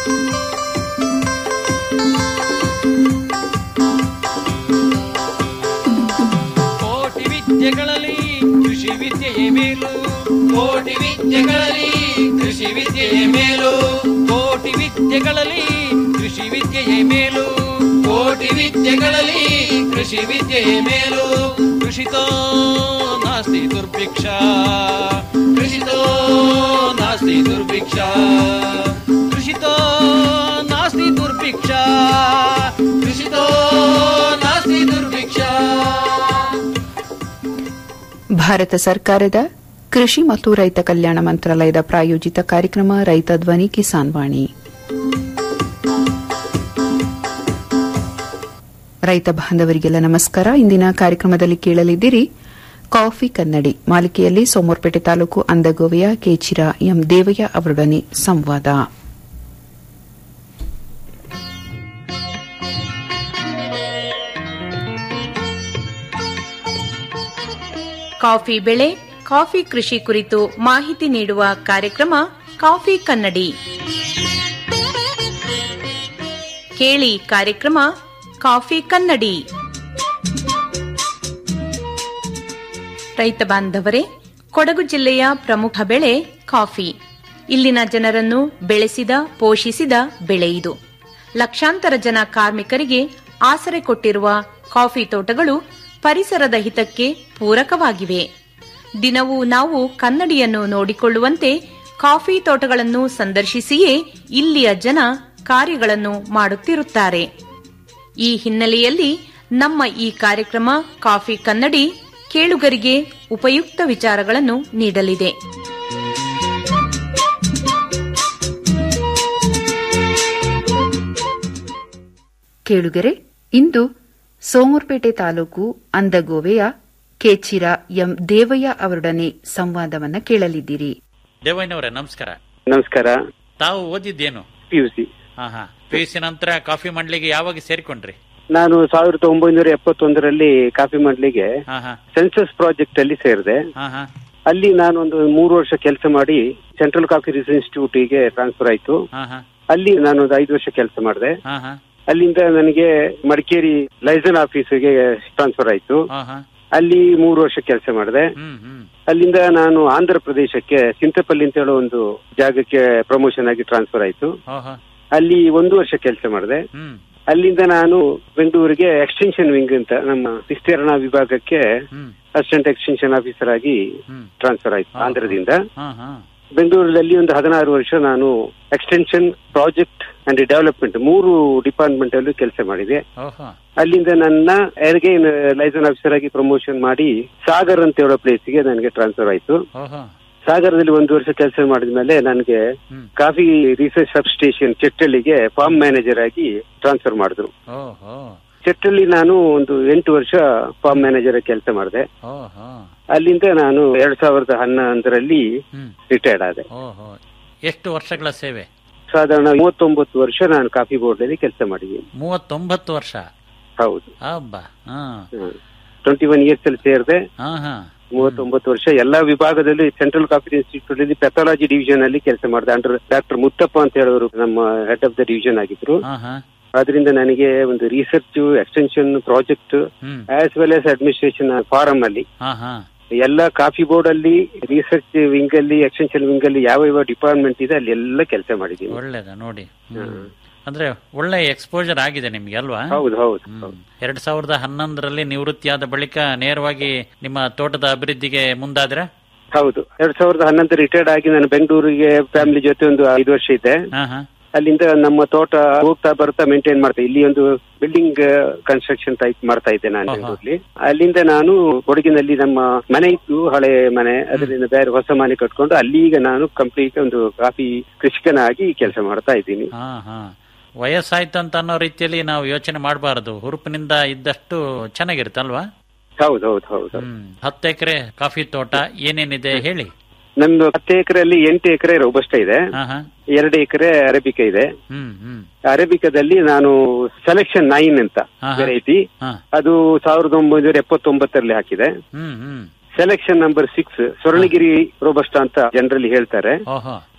ಕೋಟಿ ವಿದ್ಯೆಗಳಲ್ಲಿ ಕೃಷಿ ವಿದ್ಯೆಯೇ ಮೇಲು ಕೋಟಿ ವಿದ್ಯೆಗಳಲ್ಲಿ ಕೃಷಿ ವಿದ್ಯೆಯೇ ಮೇಲು ಕೋಟಿ ವಿದ್ಯೆಗಳಲ್ಲಿ ಕೃಷಿ ವಿದ್ಯೆಯೇ ಮೇಲು ಕೋಟಿ ವಿದ್ಯೆಗಳಲ್ಲಿ ಕೃಷಿ ವಿದ್ಯೆಯೇ ಮೇಲು ಕೃಷಿತೋ ನಾಸ್ತಿ ದುರ್ಭಿಕ್ಷ ಕೃಷಿತೋ ನಾಸ್ತಿ ದುರ್ಭಿಕ್ಷ ಕೃಷಿತೋ ನಾಸ್ತಿ ದುರ್ಭಿಕ್ಷ ಕೃಷಿತೋ ನಾಸ್ತಿ ದುರ್ಭಿಕ್ಷ ಭಾರತ ಸರ್ಕಾರದ ಕೃಷಿ ಮತ್ತು ರೈತ ಕಲ್ಯಾಣ ಮಂತ್ರಾಲಯದ ಪ್ರಾಯೋಜಿತ ಕಾರ್ಯಕ್ರಮ ರೈತ ಧ್ವನಿ ಕಿಸಾನ್ ವಾಣಿ ರೈತ ಬಾಂಧವರಿಗೆಲ್ಲ ನಮಸ್ಕಾರ ಇಂದಿನ ಕಾರ್ಯಕ್ರಮದಲ್ಲಿ ಕೇಳಲಿದ್ದೀರಿ ಕಾಫಿ ಕನ್ನಡಿ ಮಾಲಿಕೆಯಲ್ಲಿ ಸೋಮವಾರಪೇಟೆ ತಾಲೂಕು ಅಂದಗೋವೆಯ ಕೇಚಿರ ಎಂ ದೇವಯ್ಯ ಅವರೊಡನೆ ಸಂವಾದ ಕಾಫಿ ಬೆಳೆ ಕಾಫಿ ಕೃಷಿ ಕುರಿತು ಮಾಹಿತಿ ನೀಡುವ ಕಾರ್ಯಕ್ರಮ ಕಾಫಿ ಕನ್ನಡಿ ಕೇಳಿ ಕಾರ್ಯಕ್ರಮ ಕಾಫಿ ಕನ್ನಡಿ ರೈತ ಬಾಂಧವರೇ ಕೊಡಗು ಜಿಲ್ಲೆಯ ಪ್ರಮುಖ ಬೆಳೆ ಕಾಫಿ ಇಲ್ಲಿನ ಜನರನ್ನು ಬೆಳೆಸಿದ ಪೋಷಿಸಿದ ಬೆಳೆ ಇದು ಲಕ್ಷಾಂತರ ಜನ ಕಾರ್ಮಿಕರಿಗೆ ಆಸರೆ ಕೊಟ್ಟಿರುವ ಕಾಫಿ ತೋಟಗಳು ಪರಿಸರದ ಹಿತಕ್ಕೆ ಪೂರಕವಾಗಿವೆ ದಿನವೂ ನಾವು ಕನ್ನಡಿಯನ್ನು ನೋಡಿಕೊಳ್ಳುವಂತೆ ಕಾಫಿ ತೋಟಗಳನ್ನು ಸಂದರ್ಶಿಸಿಯೇ ಇಲ್ಲಿಯ ಜನ ಕಾರ್ಯಗಳನ್ನು ಮಾಡುತ್ತಿರುತ್ತಾರೆ ಈ ಹಿನ್ನೆಲೆಯಲ್ಲಿ ನಮ್ಮ ಈ ಕಾರ್ಯಕ್ರಮ ಕಾಫಿ ಕನ್ನಡಿ ಕೇಳುಗರಿಗೆ ಉಪಯುಕ್ತ ವಿಚಾರಗಳನ್ನು ನೀಡಲಿದೆ ಕೇಳುಗರೆ ಇಂದು ಸೋಮವಾರಪೇಟೆ ತಾಲೂಕು ಅಂದಗೋವೆಯ ಕೇಚಿರ ಎಂ ದೇವಯ್ಯ ಅವರೊಡನೆ ಸಂವಾದವನ್ನ ಕೇಳಲಿದ್ದೀರಿ ದೇವಯ್ಯನವರೇ ನಮಸ್ಕಾರ ನಮಸ್ಕಾರ ತಾವು ಓದಿದ್ದೇನು ಪಿ ಯು ಸಿ ಹಾ ಹಾ ಪಿ ಯು ಸಿ ನಂತರ ಕಾಫಿ ಮಂಡಳಿಗೆ ಯಾವಾಗ ಸೇರಿಕೊಂಡ್ರಿ ನಾನು ಸಾವಿರದ ಒಂಬೈನೂರ ಎಪ್ಪತ್ತೊಂದರಲ್ಲಿ ಕಾಫಿ ಮಂಡಳಿಗೆ ಹಾ ಹಾ ಸೆನ್ಸಸ್ ಪ್ರಾಜೆಕ್ಟ್ ಅಲ್ಲಿ ಸೇರಿದೆ ಹಾ ಹಾ ಅಲ್ಲಿ ನಾನು ಒಂದು ಮೂರು ವರ್ಷ ಕೆಲಸ ಮಾಡಿ ಸೆಂಟ್ರಲ್ ಕಾಫಿ ರಿಸರ್ಚ್ ಇನ್ಸ್ಟಿಟ್ಯೂಟ್ ಗೆ ಟ್ರಾನ್ಸ್ಫರ್ ಆಯ್ತು ಹಾ ಹಾ ಅಲ್ಲಿ ನಾನು ಒಂದು ಐದು ವರ್ಷ ಕೆಲಸ ಮಾಡಿದೆ ಹಾ ಹಾ ಅಲ್ಲಿಂದ ನನಗೆ ಮಡಿಕೇರಿ ಲೈಸನ್ ಆಫೀಸ್ಗೆ ಟ್ರಾನ್ಸ್ಫರ್ ಆಯ್ತು ಹಾ ಹಾ ಅಲ್ಲಿ ಮೂರು ವರ್ಷ ಕೆಲಸ ಮಾಡಿದೆ ಹ್ಮ್ ಹ್ಮ್ ಅಲ್ಲಿಂದ ನಾನು ಆಂಧ್ರ ಪ್ರದೇಶಕ್ಕೆ ಸಿಂತಪಲ್ಲಿ ಅಂತ ಹೇಳೋ ಒಂದು ಜಾಗಕ್ಕೆ ಪ್ರಮೋಷನ್ ಆಗಿ ಟ್ರಾನ್ಸ್ಫರ್ ಆಯ್ತು ಹೋ ಹೋ ಅಲ್ಲಿ ಒಂದು ವರ್ಷ ಕೆಲಸ ಮಾಡಿದೆ ಹ್ಮ್ ಅಲ್ಲಿಂದ ನಾನು ಬೆಂಗಳೂರಿಗೆ ಎಕ್ಸ್ಟೆನ್ಷನ್ ವಿಂಗ್ ಅಂತ ನಮ್ಮ ವಿಸ್ತೀರ್ಣ ವಿಭಾಗಕ್ಕೆ ಹ್ಮ್ ಅಸಿಸ್ಟೆಂಟ್ ಎಕ್ಸ್ಟೆನ್ಷನ್ ಆಫೀಸರ್ ಆಗಿ ಹ್ಮ್ ಟ್ರಾನ್ಸ್ಫರ್ ಆಯ್ತು ಹಾ. ಆಂಧ್ರದಿಂದ ಹಾ ಹಾ ಬೆಂಗಳೂರಲ್ಲಿ ಒಂದು ಹದಿನಾರು ವರ್ಷ ನಾನು ಎಕ್ಸ್ಟೆನ್ಷನ್ ಪ್ರಾಜೆಕ್ಟ್ ಅಂಡ್ ಡೆವಲಪ್ಮೆಂಟ್ ಮೂರು ಡಿಪಾರ್ಟ್ಮೆಂಟ್ ಅಲ್ಲೂ ಕೆಲಸ ಮಾಡಿದೆ ಓಹೋ ಅಲ್ಲಿಂದ ನನ್ನ ಎರ್ಗೈನ್ ಲೈಸನ್ ಆಫೀಸರ್ ಆಗಿ ಪ್ರಮೋಷನ್ ಮಾಡಿ ಸಾಗರ್ ಅಂತ ಹೇಳೋ ಪ್ಲೇಸ್ಗೆ ನನಗೆ ಟ್ರಾನ್ಸ್ಫರ್ ಆಯ್ತು ಓಹೋ ಸಾಗರದಲ್ಲಿ ಒಂದು ವರ್ಷ ಕೆಲಸ ಮಾಡಿದ್ಮೇಲೆ ನನಗೆ ಹ್ಮ್ ಕಾಫಿ ರಿಸರ್ಚ್ ಸಬ್ ಸ್ಟೇಷನ್ ಚೆಟ್ಟಳ್ಳಿಗೆ ಫಾರ್ಮ್ ಮ್ಯಾನೇಜರ್ ಆಗಿ ಟ್ರಾನ್ಸ್ಫರ್ ಮಾಡಿದ್ರು ಓಹೋ ಚೆಟ್ಟಳ್ಳಿ ನಾನು ಒಂದು ಎಂಟು ವರ್ಷ ಫಾರ್ಮ್ ಮ್ಯಾನೇಜರ್ ಕೆಲಸ ಮಾಡಿದೆ ಓಹೋ ಅಲ್ಲಿಂದ ನಾನು ಎರಡ್ ಸಾವಿರದ ಹನ್ನೊಂದರಲ್ಲಿ ಹ್ಮ್ ರಿಟೈರ್ಡ್ ಆದೆ ಓಹೋ ಎಷ್ಟು ವರ್ಷಗಳ ಸೇವೆ ಸಾಧಾರಣ ಮೂವತ್ತೊಂಬತ್ತು ವರ್ಷ ನಾನು ಕಾಫಿ ಬೋರ್ಡ್ ಅಲ್ಲಿ ಕೆಲಸ ಮಾಡಿದ್ದೀನಿ ಮೂವತ್ತೊಂಬತ್ತು ವರ್ಷ ಹೌದು ಹಬ್ಬ ಹಾ ಟ್ವೆಂಟಿ ಒನ್ ಇಯರ್ಸ್ ಅಲ್ಲಿ ಸೇರಿದೆ ಹಾ ಹಾ ಮೂವತ್ತೊಂಬತ್ತು ವರ್ಷ ಎಲ್ಲಾ ವಿಭಾಗದಲ್ಲಿ ಸೆಂಟ್ರಲ್ ಕಾಫಿ ಇನ್ಸ್ಟಿಟ್ಯೂಟ್ ಅಲ್ಲಿ ಪೆಥಾಲಜಿ ಡಿವಿಷನ್ ಅಲ್ಲಿ ಕೆಲಸ ಮಾಡಿದೆ ಅಂಡರ್ ಡಾಕ್ಟರ್ ಮುತ್ತಪ್ಪ ಅಂತ ಹೇಳೋರು ನಮ್ಮ ಹೆಡ್ ಆಫ್ ದ ಡಿವಿಷನ್ ಆಗಿದ್ರು ಹಾ ಹಾ ಅದರಿಂದ ನನಗೆ ಒಂದು ರಿಸರ್ಚ್ ಎಕ್ಸ್ಟೆನ್ಷನ್ ಪ್ರಾಜೆಕ್ಟ್ ಹ್ಮ್ as well as administration farm ಅಲ್ಲಿ ಹಾ ಹಾ ಎಲ್ಲ ಕಾಫಿ ಬೋರ್ಡ್ ಅಲ್ಲಿ ರಿಸರ್ಚ್ ವಿಂಗ್ ಅಲ್ಲಿ ಎಕ್ಸ್ಟೆನ್ಷನ್ ವಿಂಗ್ ಅಲ್ಲಿ ಯಾವ ಯಾವ ಡಿಪಾರ್ಟ್ಮೆಂಟ್ ಇದೆ ಅಲ್ಲಿ ಎಲ್ಲ ಕೆಲಸ ಮಾಡಿದ್ದೀನಿ ಒಳ್ಳೇದ ನೋಡಿ ಹ್ಮ್. ಅಂದ್ರೆ ಒಳ್ಳೆ ಎಕ್ಸ್ಪೋಜರ್ ಆಗಿದೆ ನಿಮ್ಗೆ ಅಲ್ವಾ ಹೌದು ಹೌದು ಹ್ಮ್. ಎರಡ್ ಸಾವಿರದ ಹನ್ನೊಂದರಲ್ಲಿ ನಿವೃತ್ತಿಯಾದ ಬಳಿಕ ನೇರವಾಗಿ ನಿಮ್ಮ ತೋಟದ ಅಭಿವೃದ್ಧಿಗೆ ಮುಂದಾದ್ರೆ ಹೌದು ಎರಡ್ ಸಾವಿರದ ಹನ್ನೊಂದು ರಿಟೈರ್ಡ್ ಆಗಿ ನಾನು ಬೆಂಗಳೂರಿಗೆ ಫ್ಯಾಮಿಲಿ ಜೊತೆ ಒಂದು ಐದು ವರ್ಷ ಇದ್ದೆ ಹಾ ಹಾ ಅಲ್ಲಿಂದ ನಮ್ಮ ತೋಟ ಹೋಗ್ತಾ ಬರ್ತಾ ಮೇಂಟೈನ್ ಮಾಡ್ತಾ ಇಲ್ಲಿ ಒಂದು ಬಿಲ್ಡಿಂಗ್ ಕನ್ಸ್ಟ್ರಕ್ಷನ್ ಟೈಪ್ ಮಾಡ್ತಾ ಇದ್ದೆ ನಾನು ಆಹಾ. ಬೆಂಗಳೂರಲ್ಲಿ ಅಲ್ಲಿಂದ ನಾನು ಕೊಡಗಿನಲ್ಲಿ ನಮ್ಮ ಮನೆ ಇತ್ತು ಹಳೆ ಮನೆ ಅದರಿಂದ ಬೇರೆ ಹೊಸ ಮನೆ ಕಟ್ಕೊಂಡು ಅಲ್ಲಿ ಈಗ ನಾನು ಕಂಪ್ಲೀಟ್ ಒಂದು ಕಾಫಿ ಕೃಷಿಕನಾಗಿ ಕೆಲಸ ಮಾಡ್ತಾ ಇದ್ದೀನಿ ಹಾ ಹಾ ವಯಸ್ಸಾಯ್ತು ಅಂತ ಅನ್ನೋ ರೀತಿಯಲ್ಲಿ ನಾವು ಯೋಚನೆ ಮಾಡಬಾರದು ಹುರುಪಿನಿಂದ ಇದ್ದಷ್ಟು ಚೆನ್ನಾಗಿರುತ್ತಲ್ವಾ ಹೌದು ಹೌದು ಹೌದು ಹ್ಮ್ ಹತ್ತು ಎಕರೆ ಕಾಫಿ ತೋಟ ಏನೇನಿದೆ ಹೇಳಿ ನಮ್ದು ಹತ್ತು ಎಕರೆಯಲ್ಲಿ ಎಂಟು ಎಕರೆ ರೋಬಸ್ಟ ಇದೆ ಹಾ ಹಾ ಎರಡು ಎಕರೆ ಅರೇಬಿಕಾ ಇದೆ ಹ್ಮ್ ಹ್ಮ್ ಅರೇಬಿಕಾದಲ್ಲಿ ನಾನು ಸೆಲೆಕ್ಷನ್ ನೈನ್ ಅಂತ ಹಾ, ಹಾ. ವೆರೈಟಿ ಹಾ ಅದು ಸಾವಿರದ ಒಂಬೈನೂರ ಎಪ್ಪತ್ತೊಂಬತ್ತರಲ್ಲಿ ಹಾಕಿದೆ ಹ್ಮ್ ಹ್ಮ್ selection number six Swarnagiri robusta ಅಂತ ಜನರಲ್ಲಿ ಹೇಳ್ತಾರೆ ಓಹೋ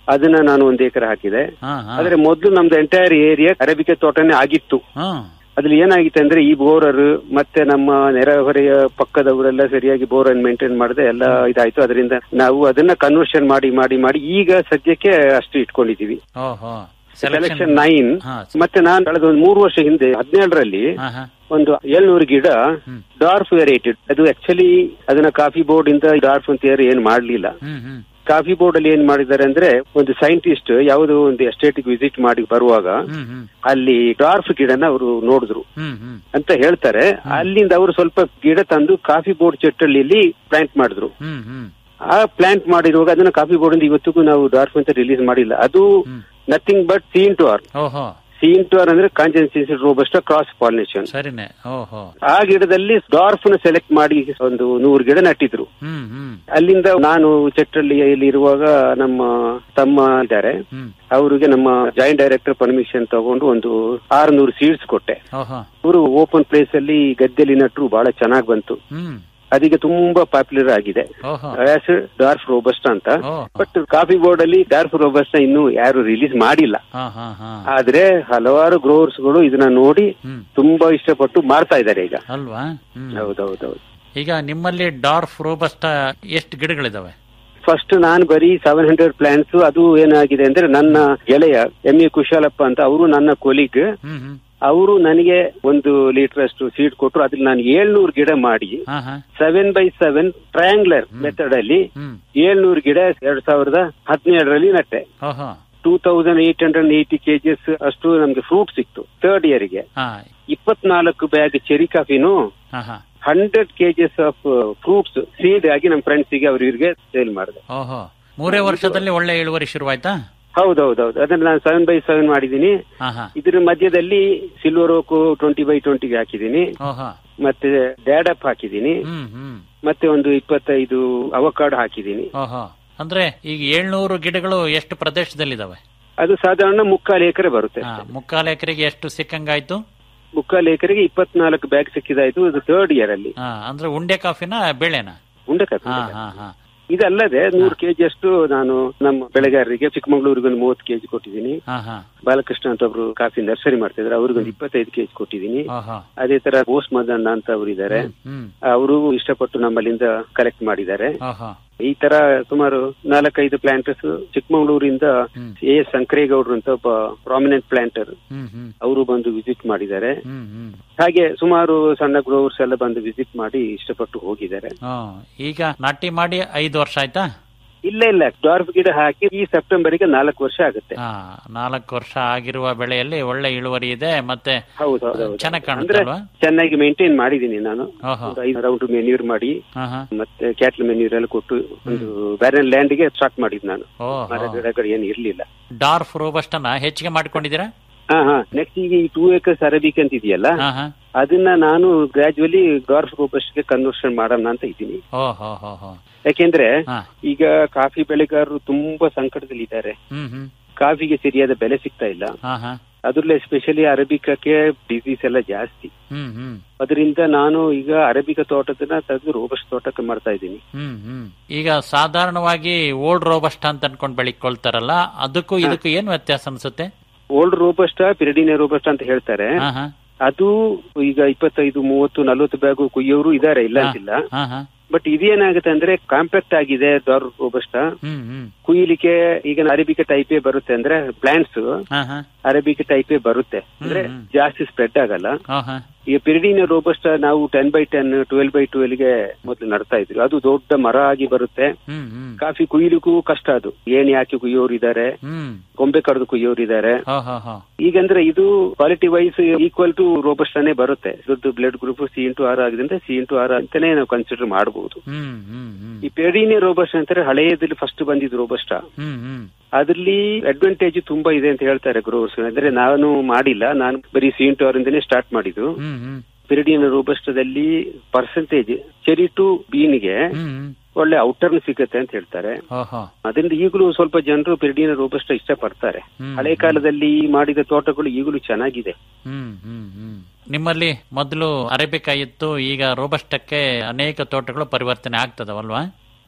ಅದನ್ನ ನಾನು ಒಂದು ಎಕರೆ ಹಾಕಿದೆ ಹಾ ಹಾ ಆದ್ರೆ ಮೊದಲು ನಮ್ದು ಎಂಟೈರ್ ಏರಿಯಾ ಅರೇಬಿಕ ತೋಟನೇ ಆಗಿತ್ತು ಹಾ ಅದ್ರಲ್ಲಿ ಏನಾಗಿತ್ತು ಅಂದ್ರೆ ಈ ಬೋರರ್ ಮತ್ತೆ ನಮ್ಮ ನೆರೆಹೊರೆಯ ಪಕ್ಕದವರೆಲ್ಲ ಸರಿಯಾಗಿ ಬೋರ್ ಅನ್ನು ಮೇಂಟೈನ್ ಮಾಡದೆ ಎಲ್ಲ ಇದಾಯ್ತು ಅದರಿಂದ ನಾವು ಅದನ್ನ ಕನ್ವರ್ಷನ್ ಮಾಡಿ ಮಾಡಿ ಮಾಡಿ ಈಗ ಸದ್ಯಕ್ಕೆ ಅಷ್ಟು ಇಟ್ಕೊಂಡಿದೀವಿ ಓಹೋ ಸೆಲೆಕ್ಷನ್ ನೈನ್ ಹಾ. ಮತ್ತೆ ನಾನು ಕಳೆದ ಒಂದು ಮೂರು ವರ್ಷ ಹಿಂದೆ ಹದಿನೇಳರಲ್ಲಿ ಹಾ ಹಾ ಒಂದು ಏಳ್ನೂರು ಗಿಡ ಡಾರ್ಫ್ ವೆರೈಟೆಡ್ ಅದು ಆಕ್ಚುಲಿ ಅದನ್ನ ಕಾಫಿ ಬೋರ್ಡ್ ಇಂದ ಡಾರ್ಫ್ ಅಂತ ಯಾರು ಏನ್ ಮಾಡ್ಲಿಲ್ಲ ಹ್ಮ್ ಹ್ಮ್ ಕಾಫಿ ಬೋರ್ಡ್ ಅಲ್ಲಿ ಏನ್ ಮಾಡಿದ್ದಾರೆ ಅಂದ್ರೆ ಒಂದು ಸೈಂಟಿಸ್ಟ್ ಯಾವುದೋ ಒಂದು ಎಸ್ಟೇಟ್ ವಿಸಿಟ್ ಮಾಡಿ ಬರುವಾಗ ಹ್ಮ್ ಹ್ಮ್ ಅಲ್ಲಿ ಡಾರ್ಫ್ ಗಿಡನ ಅವರು ನೋಡಿದ್ರು ಹ್ಮ್ ಹ್ಮ್ ಅಂತ ಹೇಳ್ತಾರೆ ಅಲ್ಲಿಂದ ಅವರು ಸ್ವಲ್ಪ ಗಿಡ ತಂದು ಕಾಫಿ ಬೋರ್ಡ್ ಚೆಟ್ಟಲ್ಲಿ ಪ್ಲಾಂಟ್ ಮಾಡಿದ್ರು ಹ್ಮ್ ಹ್ಮ್ ಆ ಪ್ಲಾಂಟ್ ಮಾಡಿರುವಾಗ ಅದನ್ನ ಕಾಫಿ ಬೋರ್ಡ್ ಇಂದ ಇವತ್ತಿಗೂ ನಾವು ಡಾರ್ಫ್ ಅಂತ ರಿಲೀಸ್ ಮಾಡಿಲ್ಲ ಅದು ನಥಿಂಗ್ ಬಟ್ ಸೀನ್ ಟು ಆರ್ ಓಹೋ ಸೀನ್ ಟು ಆರ್ ಅಂದ್ರೆ ಕಾಂಜೆನ್ಸಿ ರೋಬಸ್ಟ ಕ್ರಾಸ್ ಪಾಲಿನೇಷನ್ ಸರಿನೆ ಓಹೋ ಆ ಗಿಡದಲ್ಲಿ ಡಾರ್ಫ್ ನ ಸೆಲೆಕ್ಟ್ ಮಾಡಿ ಒಂದು ನೂರು ಗಿಡ ನಟ್ಟಿದ್ರು ಹ್ಮ್ ಹ್ಮ್ ಅಲ್ಲಿಂದ ನಾನು ಚಟ್ಟಳ್ಳಿಯಲ್ಲಿ ಇರುವಾಗ ನಮ್ಮ ತಮ್ಮ ಇದ್ದಾರೆ ಹ್ಮ್ ಅವರಿಗೆ ನಮ್ಮ ಜಾಯಿಂಟ್ ಡೈರೆಕ್ಟರ್ ಪರ್ಮಿಷನ್ ತಗೊಂಡು ಒಂದು ಆರ್ನೂರು ಸೀಡ್ಸ್ ಕೊಟ್ಟೆ ಓಹೋ ಅವರು ಓಪನ್ ಪ್ಲೇಸ್ ಅಲ್ಲಿ ಗದ್ದೆಲಿ ನಟ್ರು ಬಹಳ ಚೆನ್ನಾಗಿ ಬಂತು ಹ್ಮ್ ಅದೀಗ ತುಂಬಾ ಪಾಪ್ಯುಲರ್ ಆಗಿದೆ ಓಹೋ ಡಾರ್ಫ್ ರೋಬಸ್ಟ್ ಅಂತ ಓ ಬಟ್ ಕಾಫಿ ಬೋರ್ಡ್ ಅಲ್ಲಿ ಡಾರ್ಫ್ ರೋಬಸ್ಟ್ ಇನ್ನೂ ಯಾರು ರಿಲೀಸ್ ಮಾಡಿಲ್ಲ ಹಾ ಹಾ ಹಾ ಆದ್ರೆ ಹಲವಾರು ಗ್ರೋವರ್ಸ್ ಗಳು ಇದನ್ನ ನೋಡಿ ಹ್ಮ್ ತುಂಬಾ ಇಷ್ಟಪಟ್ಟು ಮಾಡ್ತಾ ಇದ್ದಾರೆ ಈಗ ಅಲ್ವಾ ಹ್ಮ್ ಹೌದೌದೌದು ಈಗ ನಿಮ್ಮಲ್ಲಿ ಡಾರ್ಫ್ ರೋಬಸ್ಟ ಎಷ್ಟು ಗಿಡಗಳಿದಾವೆ ಫಸ್ಟ್ ನಾನು ಬರೀ ಸೆವೆನ್ ಹಂಡ್ರೆಡ್ ಪ್ಲಾಂಟ್ಸ್ ಅದು ಏನಾಗಿದೆ ಅಂದ್ರೆ ನನ್ನ ಗೆಳೆಯ ಎಂ ಎ ಕುಶಾಲಪ್ಪ ಅಂತ ಅವರು ನನ್ನ ಕೊಲೀಗ್ ಹ್ಮ್ ಹ್ಮ್ ಅವರು ನನಗೆ ಒಂದು ಲೀಟರ್ ಅಷ್ಟು ಸೀಡ್ ಕೊಟ್ಟರು ಅದ್ರಲ್ಲಿ ನಾನು ಏಳ್ನೂರು ಗಿಡ ಮಾಡಿ ಹಾ ಹಾ seven by seven triangular method ಅಲ್ಲಿ ಹ್ಮ್ ಏಳ್ನೂರು ಗಿಡ ಎರಡ್ ಸಾವಿರದ ಹದಿನೇಳರಲ್ಲಿ ನಟ್ಟೆ ಓಹೋ two thousand eight hundred eighty kgs ಅಷ್ಟು ನಮ್ಗೆ ಫ್ರೂಟ್ ಸಿಕ್ತು ಥರ್ಡ್ ಇಯರ್ ಗೆ ಹಾ ಇಪ್ಪತ್ನಾಲ್ಕು ಬ್ಯಾಗ್ ಚೆರಿ ಕಾಫಿನು ಹಾ ಹಾ hundred kgs of fruits seed ಆಗಿ ನಮ್ಮ ಫ್ರೆಂಡ್ಸ್ ಗೆ ಅವ್ರಿಗೆ ಸೇಲ್ ಮಾಡಿದೆ ಓಹೋ ಮೂರೇ ವರ್ಷದಲ್ಲಿ ಒಳ್ಳೆ ಇಳುವರಿ ಶುರುವಾಯ್ತಾ ಹೌದೌದೌದು ಅದನ್ನ ನಾನು ಸೆವೆನ್ ಬೈ ಸೆವೆನ್ ಮಾಡಿದ್ದೀನಿ ಹಾ ಹಾ ಇದ್ರ ಮಧ್ಯದಲ್ಲಿ ಸಿಲ್ವರ್ ಓಕು ಟ್ವೆಂಟಿ ಬೈ ಟ್ವೆಂಟಿಗೆ ಹಾಕಿದ್ದೀನಿ ಓಹೋ ಮತ್ತೆ ಡ್ಯಾಡಪ್ ಹಾಕಿದ್ದೀನಿ ಹ್ಮ್ ಹ್ಮ್ ಮತ್ತೆ ಒಂದು ಇಪ್ಪತ್ತೈದು ಅವಕಾಡ್ ಹಾಕಿದ್ದೀನಿ ಓಹೋ ಅಂದ್ರೆ ಈಗ ಏಳ್ನೂರು ಗಿಡಗಳು ಎಷ್ಟು ಪ್ರದೇಶದಲ್ಲಿದಾವೆ ಅದು ಸಾಧಾರಣ ಮುಕ್ಕಾಲು ಎಕರೆ ಬರುತ್ತೆ ಹಾ ಮುಕ್ಕಾಲು ಎಕರೆಗೆ ಎಷ್ಟು ಸಿಕ್ಕಂಗಾಯ್ತು ಮುಕ್ಕಾಲು ಎಕರೆಗೆ ಇಪ್ಪತ್ನಾಲ್ಕು ಬ್ಯಾಗ್ ಸಿಕ್ಕಿದಾಯ್ತು ಇದು ಥರ್ಡ್ ಇಯರ್ ಅಲ್ಲಿ ಹಾ ಅಂದ್ರೆ ಉಂಡೆ ಕಾಫಿನ ಬೆಳೆನಾ ಉಂಡೆಕಾಯಿ ಹಾ ಹಾ ಹಾ ಇದಲ್ಲದೆ ನೂರು ಕೆಜಿ ಅಷ್ಟು ನಾನು ನಮ್ಮ ಬೆಳೆಗಾರರಿಗೆ ಚಿಕ್ಕಮಗಳೂರಿಗೆ ಒಂದು ಮೂವತ್ತು ಕೆಜಿ ಕೊಟ್ಟಿದ್ದೀನಿ ಹಾ ಹಾ ಬಾಲಕೃಷ್ಣ ಅಂತ ಒಬ್ರು ಕಾಫಿ ನರ್ಸರಿ ಮಾಡ್ತಿದ್ದಾರೆ ಅವ್ರಿಗೊಂದು ಇಪ್ಪತ್ತೈದು ಕೆಜಿ ಕೊಟ್ಟಿದ್ದೀನಿ ಓಹೋ ಅದೇ ತರ ಬೋಸ್ ಮದಣ್ಣ ಅಂತ ಅವರು ಇದ್ದಾರೆ ಹ್ಮ್ ಅವರು ಇಷ್ಟಪಟ್ಟು ನಮ್ಮಲ್ಲಿಂದ ಕಲೆಕ್ಟ್ ಮಾಡಿದ್ದಾರೆ ಓಹೋ ಈ ತರ ಸುಮಾರು ನಾಲ್ಕೈದು ಪ್ಲಾಂಟರ್ಸ್ ಚಿಕ್ಕಮಗಳೂರಿಂದ ಹ್ಮ್. ಎ ಸಂಕ್ರೇಗೌಡ್ರು ಅಂತ ಒಬ್ಬ ಪ್ರಾಮಿನೆಂಟ್ ಪ್ಲಾಂಟರ್ ಹ್ಮ್ ಹ್ಮ್ ಅವರು ಬಂದು ವಿಸಿಟ್ ಮಾಡಿದ್ದಾರೆ ಹ್ಮ್ ಹ್ಮ್ ಹಾಗೆ ಸುಮಾರು ಸಣ್ಣ ಗ್ರೋವರ್ಸ್ ಎಲ್ಲ ಬಂದು ವಿಸಿಟ್ ಮಾಡಿ ಇಷ್ಟಪಟ್ಟು ಹೋಗಿದ್ದಾರೆ ಹಾ ಈಗ ನಾಟಿ ಮಾಡಿ ಐದು ವರ್ಷ ಆಯ್ತಾ ಇಲ್ಲ ಇಲ್ಲ ಡಾರ್ಫ್ ಗಿಡ ಹಾಕಿ ಈ ಸೆಪ್ಟೆಂಬರ್ಗೆ ನಾಲ್ಕು ವರ್ಷ ಆಗುತ್ತೆ ಹಾ ನಾಲ್ಕು ವರ್ಷ ಆಗಿರುವ ಬೆಳೆಯಲ್ಲಿ ಒಳ್ಳೆ ಇಳುವರಿ ಇದೆ ಮತ್ತೆ ಹೌದು ಹೌದು ಹೌದು. ಚೆನ್ನಾಗ್ ಅಂದ್ರೆ ಕಾಣುತ್ತಲ್ವಾ ಚೆನ್ನಾಗಿ ಮೇಂಟೈನ್ ಮಾಡಿದ್ದೀನಿ ನಾನು ಓಹೋ ಒಂದು ಐದು ರೌಂಡ್ ಮೆನ್ಯೂರ್ ಮಾಡಿ ಹಾ ಹಾ ಮತ್ತೆ ಕ್ಯಾಟ್ಲ್ ಮೆನ್ಯೂರ್ ಎಲ್ಲ ಕೊಟ್ಟು ಒಂದು ಬ್ಯಾರನ್ ಲ್ಯಾಂಡ್ ಗೆ ಸ್ಟಾರ್ಟ್ ಮಾಡಿದ್ ನಾನು ಓಹೋ ಮರ ಗಿಡಗಳು ಏನು ಇರ್ಲಿಲ್ಲ ಡಾರ್ಫ್ ರೋಬಸ್ಟನ್ನ ಹೆಚ್ಚಿಗೆ ಮಾಡ್ಕೊಂಡಿದ್ದೀರಾ ಹಾ ಹಾ ನೆಕ್ಸ್ಟ್ ಈಗ ಈ ಟೂ ಏಕರ್ಸ್ ಅರಬಿಕ್ ಅಂತ ಇದೆಯಲ್ಲ ಹಾ ಹಾ ಅದನ್ನ ನಾನು ಗ್ರಾಜುವಲಿ ಡಾರ್ಫ್ ಗೆ ಕನ್ವರ್ಷನ್ ಮಾಡೋಣ ಅಂತ ಇದ್ದೀನಿ ಓಹೋ ಹೋ ಹೋ ಯಾಕೆಂದ್ರೆ ಹಾ ಈಗ ಕಾಫಿ ಬೆಳೆಗಾರರು ತುಂಬಾ ಸಂಕಟದಲ್ಲಿ ಇದ್ದಾರೆ ಹ್ಮ್ ಹ್ಮ್ ಕಾಫಿಗೆ ಸರಿಯಾದ ಬೆಲೆ ಸಿಗ್ತಾ ಇಲ್ಲ ಹಾ ಹಾ ಅದ್ರಲ್ಲಿ ಎಸ್ಪೆಷಲಿ ಅರಬಿಕಕ್ಕೆ ಡಿಸೀಸ್ ಎಲ್ಲ ಜಾಸ್ತಿ ಹ್ಮ್ ಹ್ಮ್ ಅದರಿಂದ ನಾನು ಈಗ ಅರಬಿಕ ತೋಟದನ್ನ ತೆಗೆದು ರೋಬಸ್ಟ್ ತೋಟಕ್ಕೆ ಮಾಡ್ತಾ ಇದ್ದೀನಿ ಹ್ಮ್ ಹ್ಮ್ ಈಗ ಸಾಧಾರಣವಾಗಿ ಓಲ್ಡ್ ರೋಬಸ್ಟ್ ಅಂತ ಅನ್ಕೊಂಡ್ ಬೆಳಿಕೊಳ್ತಾರಲ್ಲ ಅದಕ್ಕೂ ಇದಕ್ಕೂ ಏನ್ ವ್ಯತ್ಯಾಸ ಅನ್ಸುತ್ತೆ ಓಲ್ಡ್ ರೋಬಸ್ಟ ಪಿರಿಡಿನ ರೋಬಸ್ಟ್ ಅಂತ ಹೇಳ್ತಾರೆ ಹಾ ಹಾ ಅದು ಈಗ ಇಪ್ಪತ್ತೈದು ಮೂವತ್ತು ನಲ್ವತ್ತು ಬ್ಯಾಗು ಕುಯ್ಯೋರು ಇದಾರೆ ಇಲ್ಲ ಅಂತಿಲ್ಲ ಹಾ ಹಾ ಬಟ್ ಇದೇನಾಗುತ್ತೆ ಅಂದ್ರೆ ಕಾಂಪ್ಯಾಕ್ಟ್ ಆಗಿದೆ ಡಾರ್ ರೋಬಸ್ಟ ಹ್ಮ್ ಹ್ಮ್ ಕುಯ್ಲಿಕ್ಕೆ ಈಗ ಅರೇಬಿಕ ಟೈಪೇ ಬರುತ್ತೆ ಅಂದ್ರೆ ಪ್ಲಾಂಟ್ಸ್ ಹಾ ಹಾ ಅರೇಬಿಕ ಟೈಪೇ ಬರುತ್ತೆ ಅಂದ್ರೆ ಹ್ಮ್. ಜಾಸ್ತಿ ಸ್ಪ್ರೆಡ್ ಆಗಲ್ಲ ಹಾ ಹಾ ಈಗ ಪಿರಿಡಿನ ರೋಬಸ್ಟ ನಾವು ten by ten twelve by twelve ಗೆ ಮೊದಲು ನಡ್ತಾ ಇದ್ವಿ ಅದು ದೊಡ್ಡ ಮರ ಆಗಿ ಬರುತ್ತೆ ಹ್ಮ್ ಹ್ಮ್ ಕಾಫಿ ಕುಯ್ಲಿಕ್ಕೂ ಕಷ್ಟ ಅದು ಏಣಿ ಹಾಕಿ ಕುಯ್ಯೋರು ಇದಾರೆ ಹ್ಮ್ ಗೊಂಬೆ ಕಡ್ದು ಕುಯ್ಯೋರು ಇದಾರೆ ಹಾ ಹಾ ಹಾ ಈಗಂದ್ರೆ ಇದು ಕ್ವಾಲಿಟಿ ವೈಸ್ ಈಕ್ವಲ್ ಟು ರೋಬಸ್ಟಾನೇ ಬರುತ್ತೆ ಇದ್ರದ್ದು blood group C into R ಆಗಿದ್ರೆ ಸಿ ಇಂಟು ಆರ್ ಅಂತಾನೆ ನಾವು ಕನ್ಸಿಡರ್ ಮಾಡಬಹುದು ಹ್ಮ್ ಹ್ಮ್ ಹ್ಮ್ ಈ ಪೆರಿಡಿನಿ ರೋಬಸ್ಟ್ ಅಂತಾರೆ ಹಳೆಯದಲ್ಲಿ ಫಸ್ಟ್ ಬಂದಿದ್ದು ರೋಬಸ್ಟ ಹ್ಮ್ ಹ್ಮ್ ಅದ್ರಲ್ಲಿ ಅಡ್ವಾಂಟೇಜ್ ತುಂಬಾ ಇದೆ ಅಂತ ಹೇಳ್ತಾರೆ ಗ್ರೋವರ್ಸ್ ಅಂದ್ರೆ ನಾನು ಮಾಡಿಲ್ಲ ನಾನು ಬರೀ ಸಿ ಇಂಟು ಆರ್ ಇಂದನೇ ಸ್ಟಾರ್ಟ್ ಮಾಡಿದ್ದು ಹ್ಮ್ ಹ್ಮ್ ಪೆರಿಡಿನ ರೋಬಸ್ಟದಲ್ಲಿ ಪರ್ಸೆಂಟೇಜ್ ಚೆರಿ ಟು ಬೀನ್ಗೆ ಹ್ಮ್ ಹ್ಮ್ ಒಳ್ಳೆ ಔಟರ್ನ್ ಸಿಗುತ್ತೆ ಅಂತ ಹೇಳ್ತಾರೆ ಓಹೋ ಅದರಿಂದ ಈಗಲೂ ಸ್ವಲ್ಪ ಜನರು ಪೆರಿಡಿನ ರೋಬಸ್ಟ ಇಷ್ಟಪಡ್ತಾರೆ ಹ್ಮ್. ಹಳೆ ಕಾಲದಲ್ಲಿ ಮಾಡಿದ ತೋಟಗಳು ಈಗಲೂ ಚೆನ್ನಾಗಿದೆ ಹ್ಮ್ ಹ್ಮ್ ಹ್ಮ್ ನಿಮ್ಮಲ್ಲಿ ಮೊದಲು ಅರೇಬಿಕಾ ಇತ್ತು ಈಗ ರೋಬಸ್ಟಕ್ಕೆ ಅನೇಕ ತೋಟಗಳು ಪರಿವರ್ತನೆ ಆಗ್ತದವಲ್ವಾ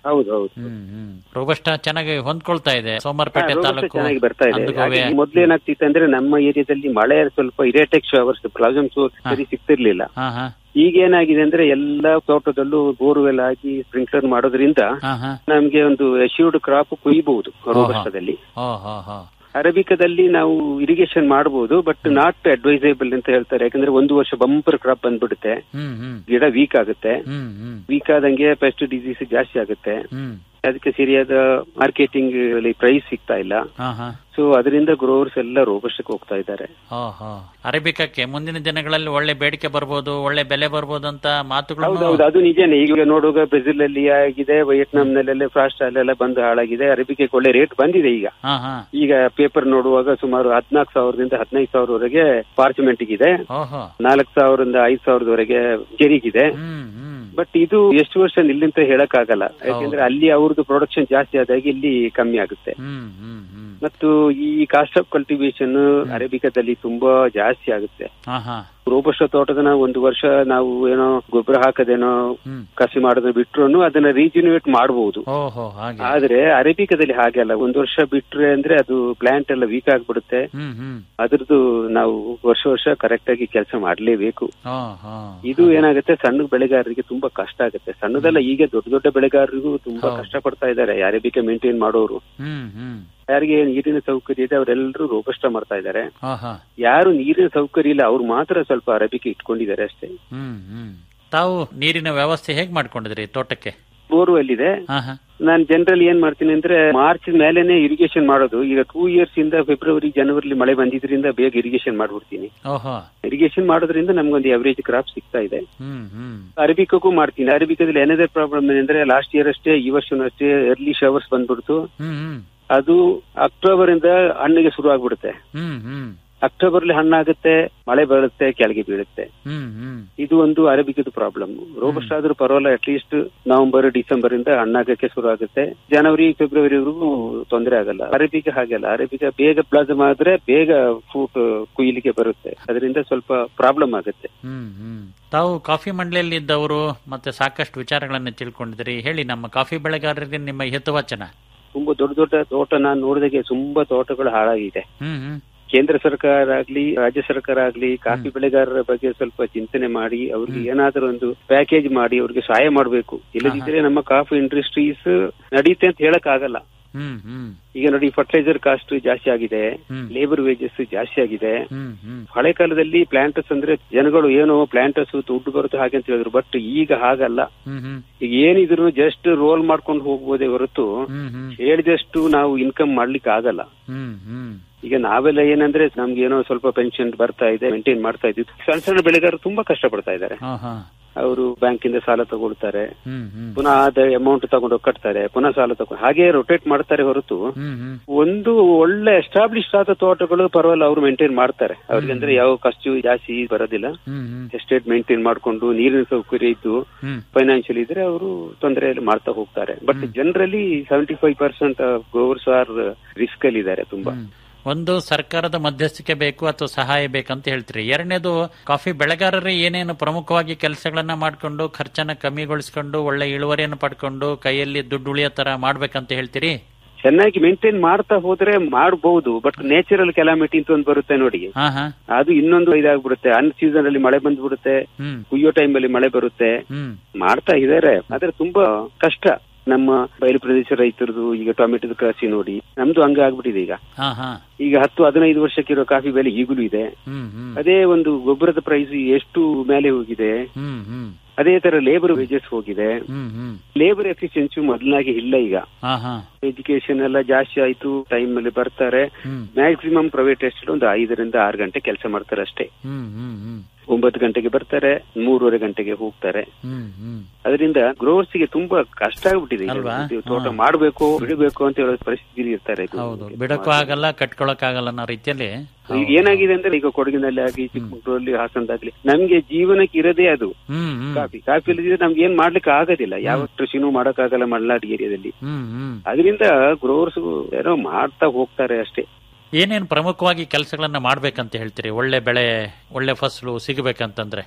ಹೌದು ಹೌದು ಹ್ಮ್ ಹ್ಮ್ ರೋಬಸ್ಟ ಚೆನ್ನಾಗಿ ಹೊಂದ್ಕೊಳ್ತಾ ಇದೆ ಸೋಮವಾರಪೇಟೆ ರೋಗಸ್ಟ ತಾಲೂಕು ಚೆನ್ನಾಗಿ ಬರ್ತಾ ಇದೆ ಅಂದುಗೋವೆ ಹಾಗೆ ಮೊದ್ಲೇನಾಗ್ತಿತ್ತು ಅಂದ್ರೆ ನಮ್ಮ ಏರಿಯಾದಲ್ಲಿ ಮಳೆ ಸ್ವಲ್ಪ ಇರೇಟೆಕ್ ಶವರ್ಸ್ ಪ್ರಾಬ್ಲಮ್ ಸರಿ ಸಿಗ್ತಿರ್ಲಿಲ್ಲ ಹಾ ಹಾ ಈಗ ಏನಾಗಿದೆ ಅಂದ್ರೆ ಎಲ್ಲಾ ತೋಟದಲ್ಲೂ ಬೋರ್ವೆಲ್ ಆಗಿ ಸ್ಪ್ರಿಂಕ್ಲರ್ ಮಾಡೋದ್ರಿಂದ ಹಾ ಹಾ ನಮ್ಗೆ ಒಂದು ಅಶ್ಯೂರ್ಡ್ ಕ್ರಾಪ್ ಕೊಯ್ಯಬಹುದು ರೋಬಸ್ಟದಲ್ಲಿ ಓ ಹೋ ಹೋ ಅರಬಿಕದಲ್ಲಿ ನಾವು ಇರಿಗೇಷನ್ ಮಾಡಬಹುದು ಬಟ್ ನಾಟ್ ಅಡ್ವೈಸೇಬಲ್ ಅಂತ ಹೇಳ್ತಾರೆ ಯಾಕಂದ್ರೆ ಒಂದು ವರ್ಷ ಬಂಪರ್ ಕ್ರಾಪ್ ಬಂದ್ಬಿಡುತ್ತೆ ಹ್ಮ್ ಹ್ಮ್ ಗಿಡ ವೀಕ್ ಆಗುತ್ತೆ ಹ್ಮ್ ಹ್ಮ್ ವೀಕ್ ಆದಂಗೆ ಪೆಸ್ಟ್ ಡಿಸೀಸ್ ಜಾಸ್ತಿ ಆಗುತ್ತೆ ಹ್ಮ್ ಅದಕ್ಕೆ ಸರಿಯಾದ ಮಾರ್ಕೆಟಿಂಗ್ ಅಲ್ಲಿ ಪ್ರೈಸ್ ಸಿಗ್ತಾ ಇಲ್ಲ ಹಾ ಹಾ ಸೊ ಅದರಿಂದ ಗ್ರೋವರ್ಸ್ ಎಲ್ಲ ರೋಬಸ್ಟಕ್ಕೆ ಹೋಗ್ತಾ ಇದ್ದಾರೆ ಓಹೋ ಅರೇಬಿಕಕ್ಕೆ ಮುಂದಿನ ದಿನಗಳಲ್ಲಿ ಒಳ್ಳೆ ಬೇಡಿಕೆ ಬರ್ಬೋದು ಒಳ್ಳೆ ಬೆಲೆ ಬರ್ಬೋದು ಅಂತ ಮಾತುಗಳು ಹೌದೌದು ಅದು ನಿಜನೇ ಈಗ ನೋಡುವಾಗ ಬ್ರೆಜಿಲ್ ಅಲ್ಲಿ ಆಗಿದೆ ವಿಯೆಟ್ನಾಂ ನಲ್ಲೆಲ್ಲ ಫ್ರಾಸ್ಟ್ ಅಲ್ಲೆಲ್ಲ ಬಂದು ಹಾಳಾಗಿದೆ ಅರಬಿಕೆ ಒಳ್ಳೆ ರೇಟ್ ಬಂದಿದೆ ಈಗ ಹಾ ಹಾ ಈಗ ಪೇಪರ್ ನೋಡುವಾಗ ಸುಮಾರು ಹದಿನಾಲ್ಕು ಸಾವಿರದಿಂದ ಹದಿನೈದು ಸಾವಿರವರೆಗೆ ಪಾರ್ಚಮೆಂಟ್ ಇದೆ ಓಹೋ ನಾಲ್ಕು ಸಾವಿರದಿಂದ ಐದು ಸಾವಿರದವರೆಗೆ ಜೆರಿಗಿದೆ ಹ್ಮ್ ಹ್ಮ್ ಬಟ್ ಇದು ಎಷ್ಟು ವರ್ಷ ನಿಲ್ಲಂತ ಹೇಳಕ್ ಆಗಲ್ಲ ಯಾಕೆಂದ್ರೆ ಅಲ್ಲಿ ಅವ್ರದ್ದು ಪ್ರೊಡಕ್ಷನ್ ಜಾಸ್ತಿ ಆದಾಗ ಇಲ್ಲಿ ಕಮ್ಮಿ ಆಗುತ್ತೆ ಹ್ಮ್ ಹ್ಮ್ ಹ್ಮ್ ಮತ್ತು ಈ ಕಾಸ್ಟ್ ಆಫ್ ಕಲ್ಟಿವೇಶನ್ ಅರೇಬಿಕಾದಲ್ಲಿ ತುಂಬಾ ಜಾಸ್ತಿ ಆಗುತ್ತೆ ಹಾ ಹಾ ರೋಬಸ್ಟ ತೋಟದ ನಾವು ಒಂದು ವರ್ಷ ನಾವು ಏನೋ ಗೊಬ್ಬರ ಹಾಕದೇನೋ ಹ್ಮ್ ಕಸಿ ಮಾಡೋದು ಬಿಟ್ರು ಅದನ್ನ ರೀಜುನೇಟ್ ಮಾಡಬಹುದು ಓಹೋ ಹಾಗೆ ಆದ್ರೆ ಅರೇಬಿಕಾದಲ್ಲಿ ಹಾಗೆ ಅಲ್ಲ ಒಂದು ವರ್ಷ ಬಿಟ್ರೆ ಅಂದ್ರೆ ಅದು ಪ್ಲಾಂಟ್ ಎಲ್ಲ ವೀಕ್ ಆಗ್ಬಿಡುತ್ತೆ ಹ್ಮ್ ಹ್ಮ್ ಅದ್ರದ್ದು ನಾವು ವರ್ಷ ವರ್ಷ ಕರೆಕ್ಟ್ ಆಗಿ ಕೆಲಸ ಮಾಡ್ಲೇಬೇಕು ಹಾ ಹಾ ಇದು ಏನಾಗುತ್ತೆ ಸಣ್ಣ ಬೆಳೆಗಾರರಿಗೆ ತುಂಬಾ ಕಷ್ಟ ಆಗುತ್ತೆ ಸಣ್ಣದಲ್ಲ ಈಗ ದೊಡ್ಡ ದೊಡ್ಡ ಬೆಳೆಗಾರರಿಗೂ ತುಂಬಾ ಹೌದು. ಕಷ್ಟ ಪಡ್ತಾ ಇದ್ದಾರೆ ಅರೇಬಿಕೆ ಮೇಂಟೈನ್ ಮಾಡೋರು ಹ್ಮ್ ಹ್ಮ್ ಯಾರಿಗೆ ನೀರಿನ ಸೌಕರ್ಯ ಇದೆ ಅವರೆಲ್ಲರೂ ರೋಬಸ್ಟ ಮಾಡ್ತಾ ಇದ್ದಾರೆ ಹಾ ಹಾ ಯಾರು ನೀರಿನ ಸೌಕರ್ಯ ಇಲ್ಲ ಅವ್ರು ಮಾತ್ರ ಸ್ವಲ್ಪ ಅರೇಬಿಕೆ ಇಟ್ಕೊಂಡಿದ್ದಾರೆ ಅಷ್ಟೇ ಹ್ಮ್ ಹ್ಮ್ ತಾವು ನೀರಿನ ವ್ಯವಸ್ಥೆ ಹೇಗ್ ಮಾಡ್ಕೊಂಡಿದ್ರಿ ತೋಟಕ್ಕೆ ಬೋರ್ವೆಲ್ ಇದೆ ಹಾ ಹಾ ನಾನು ಜನರಲ್ ಏನ್ ಮಾಡ್ತೀನಿ ಅಂದ್ರೆ ಮಾರ್ಚ್ ಮೇಲೆನೆ ಇರಿಗೇಷನ್ ಮಾಡೋದು ಈಗ ಟೂ ಇಯರ್ಸ್ ಇಂದ ಫೆಬ್ರವರಿ ಜನವರಿ ಮಳೆ ಬಂದಿದ್ರಿಂದ ಬೇಗ ಇರಿಗೇಷನ್ ಮಾಡ್ಬಿಡ್ತೀನಿ ಓಹೋ ಇರಿಗೇಷನ್ ಮಾಡೋದ್ರಿಂದ ನಮ್ಗೊಂದು ಅವರೇಜ್ ಕ್ರಾಪ್ ಸಿಗ್ತಾ ಇದೆ ಹ್ಮ್ ಹ್ಮ್ ಅರಬಿಕಕ್ಕೂ ಮಾಡ್ತೀನಿ ಅರಬಿಕದಲ್ಲಿ ಏನದೇ ಪ್ರಾಬ್ಲಮ್ ಏನಂದ್ರೆ ಲಾಸ್ಟ್ ಇಯರ್ ಅಷ್ಟೇ ಈ ವರ್ಷನೂ ಅಷ್ಟೇ ಎರ್ಲಿ ಶವರ್ಸ್ ಬಂದ್ಬಿಡ್ತು ಹ್ಮ್ ಹ್ಮ್ ಅದು ಅಕ್ಟೋಬರ್ ಇಂದ ಹಣ್ಣಿಗೆ ಶುರು ಆಗ್ಬಿಡುತ್ತೆ ಹ್ಮ್ ಹ್ಮ್ ಅಕ್ಟೋಬರ್ ಅಲ್ಲಿ ಹಣ್ಣಾಗುತ್ತೆ ಮಳೆ ಬರುತ್ತೆ ಕೆಳಗೆ ಬೀಳುತ್ತೆ ಹ್ಮ್ ಹ್ಮ್ ಇದು ಒಂದು ಅರಬಿಕದ ಪ್ರಾಬ್ಲಮ್ ರೋಬಸ್ಟ್ ಆದ್ರೂ ಪರವಾಗಿಲ್ಲ ಅಟ್ಲೀಸ್ಟ್ ನವೆಂಬರ್ ಡಿಸೆಂಬರ್ ಇಂದ ಹಣ್ಣಾಗಕ್ಕೆ ಶುರು ಆಗುತ್ತೆ ಜನವರಿ ಫೆಬ್ರವರಿವರೆಗೂ ತೊಂದರೆ ಆಗಲ್ಲ ಅರೇಬಿಕ ಹಾಗೆಲ್ಲ ಅರೇಬಿಕ ಬೇಗ ಬ್ಲಾಸಮ್ ಆದ್ರೆ ಬೇಗ ಫ್ರೂಟ್ ಕುಯ್ಲಿಕ್ಕೆ ಬರುತ್ತೆ ಅದರಿಂದ ಸ್ವಲ್ಪ ಪ್ರಾಬ್ಲಮ್ ಆಗುತ್ತೆ ಹ್ಮ್ ಹ್ಮ್ ತಾವು ಕಾಫಿ ಮಂಡಳಿಯಲ್ಲಿ ಇದ್ದವರು ಮತ್ತೆ ಸಾಕಷ್ಟು ವಿಚಾರಗಳನ್ನ ತಿಳ್ಕೊಂಡಿದ್ರಿ ಹೇಳಿ ನಮ್ಮ ಕಾಫಿ ಬೆಳೆಗಾರರಿಗೆ ನಿಮ್ಮ ಹಿತವಚನ ತುಂಬಾ ದೊಡ್ಡ ದೊಡ್ಡ ತೋಟ ನಾನು ನೋಡಿದಾಗೆ ತುಂಬಾ ತೋಟಗಳು ಹಾಳಾಗಿದೆ ಹ್ಮ್ ಹ್ಮ್ ಕೇಂದ್ರ ಸರ್ಕಾರ ಆಗ್ಲಿ ರಾಜ್ಯ ಸರ್ಕಾರ ಆಗ್ಲಿ ಕಾಫಿ ಬೆಳೆಗಾರರ ಬಗ್ಗೆ ಸ್ವಲ್ಪ ಚಿಂತನೆ ಮಾಡಿ ಅವ್ರಿಗೆ ಏನಾದರೂ ಒಂದು ಪ್ಯಾಕೇಜ್ ಮಾಡಿ ಅವ್ರಿಗೆ ಸಹಾಯ ಮಾಡಬೇಕು ಇಲ್ಲದಿದ್ರೆ ನಮ್ಮ ಕಾಫಿ ಇಂಡಸ್ಟ್ರೀಸ್ ನಡೆಯುತ್ತೆ ಅಂತ ಹೇಳಕ್ ಆಗಲ್ಲ ಹ್ಮ್ ಹ್ಮ್ ಈಗ ನೋಡಿ ಫರ್ಟಿಲೈಸರ್ ಕಾಸ್ಟ್ ಜಾಸ್ತಿ ಆಗಿದೆ ಹ್ಮ್. ಲೇಬರ್ ವೇಜಸ್ ಜಾಸ್ತಿ ಆಗಿದೆ ಹ್ಮ್ ಹ್ಮ್ ಹಳೆ ಕಾಲದಲ್ಲಿ ಪ್ಲಾಂಟರ್ಸ್ ಅಂದ್ರೆ ಜನಗಳು ಏನೋ ಪ್ಲಾಂಟರ್ಸ್ ದುಡ್ಡು ಬರುತ್ತೆ ಹಾಗೆ ಅಂತ ಹೇಳಿದ್ರು ಬಟ್ ಈಗ ಹಾಗಲ್ಲ ಹ್ಮ್ ಹ್ಮ್ ಈಗ ಏನಿದ್ರು ಜಸ್ಟ್ ರೋಲ್ ಮಾಡ್ಕೊಂಡು ಹೋಗ್ಬೋದೇ ಹೊರತು ಹ್ಮ್ ಹ್ಮ್ ಹೇಳಿದಷ್ಟು ನಾವು ಇನ್ಕಮ್ ಮಾಡ್ಲಿಕ್ಕೆ ಆಗಲ್ಲ ಹ್ಮ್ ಹ್ಮ್ ಈಗ ನಾವೆಲ್ಲ ಏನಂದ್ರೆ ನಮ್ಗೆ ಏನೋ ಸ್ವಲ್ಪ ಪೆನ್ಷನ್ ಬರ್ತಾ ಇದೆ ಮೇಂಟೈನ್ ಮಾಡ್ತಾ ಇದ್ವಿ ಸಣ್ಣ ಸಣ್ಣ ಬೆಳೆಗಾರರು ತುಂಬಾ ಕಷ್ಟ ಪಡ್ತಾ ಇದ್ದಾರೆ ಹಾ ಹಾ ಅವರು ಬ್ಯಾಂಕಿಂದ ಸಾಲ ತಗೊಳ್ತಾರೆ ಹ್ಮ್ ಹ್ಮ್ ಪುನಃ ಅದ ಅಮೌಂಟ್ ತಗೊಂಡು ಕಟ್ತಾರೆ ಪುನಃ ಸಾಲ ತಗೊಂಡು ಹಾಗೆ ರೊಟೇಟ್ ಮಾಡ್ತಾರೆ ಹೊರತು ಹ್ಮ್ ಹ್ಮ್ ಒಂದು ಒಳ್ಳೆ ಎಸ್ಟಾಬ್ಲಿಷ್ ಆದ ತೋಟಗಳು ಪರವಾಗಿಲ್ಲ ಅವರು ಮೇಂಟೈನ್ ಮಾಡ್ತಾರೆ ಅವ್ರಿಗೆ ಅಂದ್ರೆ ಯಾವ ಖರ್ಚು ಜಾಸ್ತಿ ಬರೋದಿಲ್ಲ ಹ್ಮ್ ಹ್ಮ್ ಎಸ್ಟೇಟ್ ಮೇಂಟೈನ್ ಮಾಡ್ಕೊಂಡು ನೀರಿನ ಸೌಕರ್ಯ ಇದ್ದು ಹ್ಮ್ ಫೈನಾನ್ಷಿಯಲ್ ಇದ್ರೆ ಅವರು ತೊಂದರೆ ಮಾಡ್ತಾ ಹೋಗ್ತಾರೆ but generally seventy five percent growers are risk ಅಲ್ಲಿ ಇದ್ದಾರೆ ತುಂಬಾ ಹ್ಮ್. ಒಂದು ಸರ್ಕಾರದ ಮಧ್ಯಸ್ಥಿಕೆ ಬೇಕು ಅಥವಾ ಸಹಾಯ ಬೇಕಂತ ಹೇಳ್ತೀರಿ ಎರಡನೇದು ಕಾಫಿ ಬೆಳೆಗಾರರೇ ಏನೇನು ಪ್ರಮುಖವಾಗಿ ಕೆಲಸಗಳನ್ನ ಮಾಡ್ಕೊಂಡು ಖರ್ಚನ್ನ ಕಮ್ಮಿಗೊಳಿಸ್ಕೊಂಡು ಒಳ್ಳೆ ಇಳುವರಿಯನ್ನು ಪಡ್ಕೊಂಡು ಕೈಯಲ್ಲಿ ದುಡ್ಡು ಉಳಿಯೋ ತರ ಮಾಡ್ಬೇಕಂತ ಹೇಳ್ತೀರಿ ಚೆನ್ನಾಗಿ ಮೇಂಟೈನ್ ಮಾಡ್ತಾ ಹೋದ್ರೆ ಮಾಡಬಹುದು ಬಟ್ ನ್ಯಾಚುರಲ್ ಕೆಲಾಮಿಟಿ ಅಂತ ಒಂದು ಬರುತ್ತೆ ನೋಡಿ ಹಾ ಹಾ ಅದು ಇನ್ನೊಂದು ಇದಾಗ್ಬಿಡುತ್ತೆ ಅನ್ ಸೀಸನ್ ಅಲ್ಲಿ ಮಳೆ ಬಂದ್ಬಿಡುತ್ತೆ ಹ್ಮ್ ಕುಯ್ಯೋ ಟೈಮ್ ಅಲ್ಲಿ ಮಳೆ ಬರುತ್ತೆ ಹ್ಮ್ ಮಾಡ್ತಾ ಇದಾರೆ ಆದ್ರೆ ತುಂಬಾ ಕಷ್ಟ ನಮ್ಮ ಬಯಲು ಪ್ರದೇಶ ರೈತರದು ಈಗ ಟೊಮೆಟೊದ ಕಸಿ ನೋಡಿ ನಮ್ದು ಹಂಗ ಆಗ್ಬಿಟ್ಟಿದೆ ಈಗ ಹಾ ಹಾ ಈಗ ಹತ್ತು ಹದಿನೈದು ವರ್ಷಕ್ಕಿರೋ ಕಾಫಿ ಬೆಲೆ ಈಗಲೂ ಇದೆ ಹ್ಮ್ ಹ್ಮ್ ಅದೇ ಒಂದು ಗೊಬ್ಬರದ ಪ್ರೈಸ್ ಎಷ್ಟು ಮೇಲೆ ಹೋಗಿದೆ ಹ್ಮ್ ಹ್ಮ್ ಅದೇ ತರ ಲೇಬರ್ ವೇಜಸ್ ಹೋಗಿದೆ ಹ್ಮ್ ಹ್ಮ್ ಲೇಬರ್ ಎಫಿಷಿಯನ್ಸಿ ಮೊದಲಾಗಿ ಇಲ್ಲ ಈಗ ಹಾ ಹಾ ಎಜುಕೇಶನ್ ಎಲ್ಲ ಜಾಸ್ತಿ ಆಯ್ತು ಟೈಮ್ ಅಲ್ಲಿ ಬರ್ತಾರೆ ಹ್ಮ್ ಮ್ಯಾಕ್ಸಿಮಮ್ ಪ್ರೈವೇಟ್ ಎಷ್ಟು ಒಂದು ಐದರಿಂದ ಆರು ಗಂಟೆ ಕೆಲಸ ಮಾಡ್ತಾರೆ ಅಷ್ಟೇ ಹ್ಮ್ ಹ್ಮ್ ಹ್ಮ್ ಒಂಬತ್ತು ಗಂಟೆಗೆ ಬರ್ತಾರೆ ಮೂರುವರೆ ಗಂಟೆಗೆ ಹೋಗ್ತಾರೆ ಹ್ಮ್ ಹ್ಮ್ ಅದರಿಂದ ಗ್ರೋವರ್ಸ್ ಗೆ ತುಂಬಾ ಕಷ್ಟ ಆಗ್ಬಿಟ್ಟಿದೆ ಈಗ. ಅಲ್ವಾ? ಇದು ತೋಟ ಹಾ. ಮಾಡ್ಬೇಕು ಬಿಡಬೇಕು ಅಂತ ಹೇಳೋ ಪರಿಸ್ಥಿತಿ ಇರ್ತಾರೆ ಇದು. ಹೌದು ಬಿಡಕ್ಕೂ ಆಗಲ್ಲ ಕಟ್ಕೊಳಕ್ ಆಗಲ್ಲ ಅನ್ನೋ ರೀತಿಯಲ್ಲಿ ಈಗ ಏನಾಗಿದೆ ಅಂದ್ರೆ ಈಗ ಕೊಡಗಿನಲ್ಲಿ ಆಗಲಿ ಚಿಕ್ಕಮಗಳೂರಲ್ಲಿ ಹಾಸನದಾಗ್ಲಿ ನಮ್ಗೆ ಜೀವನಕ್ಕೆ ಇರೋದೇ ಅದು ಹ್ಮ್ ಹ್ಮ್ ಕಾಫಿ ಕಾಫಿ ಇಲ್ಲದಿದ್ರೆ ನಮ್ಗೆ ಏನ್ ಮಾಡ್ಲಿಕ್ಕೆ ಆಗೋದಿಲ್ಲ ಯಾವ ಕೃಷಿನೂ ಮಾಡಕ್ಕಾಗಲ್ಲ ಮಲೆನಾಡು ಏರಿಯಾದಲ್ಲಿ ಹ್ಮ್ ಹ್ಮ್ ಅದರಿಂದ ಗ್ರೋವರ್ಸ್ ಏನೋ ಮಾಡ್ತಾ ಹೋಗ್ತಾರೆ ಅಷ್ಟೇ ಏನೇನು ಪ್ರಮುಖವಾಗಿ ಕೆಲಸಗಳನ್ನ ಮಾಡ್ಬೇಕಂತ ಹೇಳ್ತೀರಿ ಒಳ್ಳೆ ಬೆಳೆ ಒಳ್ಳೆ ಫಸಲು ಸಿಗಬೇಕಂತಂದ್ರೆ